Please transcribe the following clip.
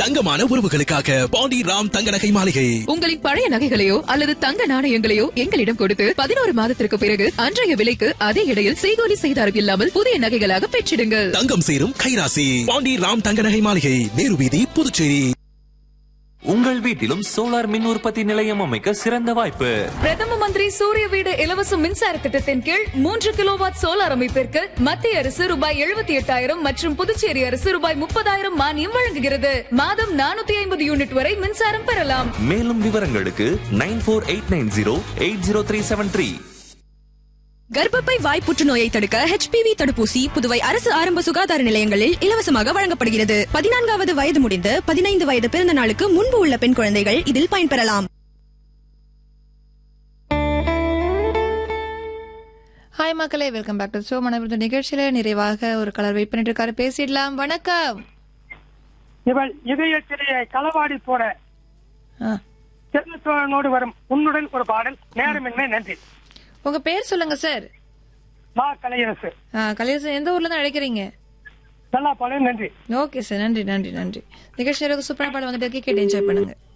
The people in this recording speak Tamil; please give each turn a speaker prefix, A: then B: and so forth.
A: தங்கமான உறவுகளுக்காக பாண்டி ராம் தங்க நகை மாளிகை
B: உங்களின் பழைய நகைகளையோ அல்லது தங்க நாணயங்களையோ எங்களிடம் கொடுத்து பதினோரு மாதத்திற்கு பிறகு அன்றைய விலைக்கு அதே இடையில் செய்கூலி செய்தாரம் இல்லாமல் புதிய நகைகளாக பெற்றிடுங்கள்
A: தங்கம் சேரும் கைராசி பாண்டி ராம் தங்க நகை மாளிகை நேரு வீதி புதுச்சேரி
C: உங்கள் வீட்டிலும் சோலார் மின் உற்பத்தி நிலையம் அமைக்க சிறந்த வாய்ப்பு
D: பிரதம மந்திரி சூரிய வீடு இலவச மின்சார திட்டத்தின் கீழ் மூன்று கிலோவாட் சோலார் அமைப்பிற்கு மத்திய அரசு ரூபாய் எழுபத்தி எட்டாயிரம் மற்றும் புதுச்சேரி அரசு ரூபாய் முப்பதாயிரம் மானியம் வழங்குகிறது மாதம் நானூத்தி ஐம்பது யூனிட் வரை மின்சாரம் பெறலாம்
C: மேலும் விவரங்களுக்கு nine four eight nine zero eight zero three seven three
E: கர்ப்பப்பை வாய் புற்றுநோயை தடுக்க ஹெச்பிவி தடுப்பூசி புதுவை அரசு ஆரம்ப சுகாதார நிலையங்களில் இலவசமாக வழங்கப்படுகிறது பதினான்காவது வயது முடிந்து பதினைந்து வயது பிறந்த நாளுக்கு முன்பு உள்ள பெண் குழந்தைகள் இதில் பயன்பெறலாம்
F: ஹாய் மக்களே வெல்கம் பேக் டு ஷோ மனவிருந்த நிகழ்ச்சியில நிறைவாக ஒரு கலர் வெயிட் பண்ணிட்டு இருக்காரு பேசிடலாம் வணக்கம்
G: இவள் இதயத்திலேயே களவாடி போட
F: ஆ,
G: செல்வத்தோடு வரும் உன்னுடன் ஒரு பாடல் நேரமின்மை நன்றி
F: உங்க பேர் சொல்லுங்க சார்
G: மா கலையரசு
F: கலையரசன் எந்த ஊர்ல இருந்து அழைக்கிறீங்க
G: நல்லா பாடல் நன்றி
F: ஓகே சார் நன்றி நன்றி நன்றி நிகழ்ச்சியில் சூப்பரான பாடம் வந்துட்டு கேட்டு என்ஜாய் பண்ணுங்க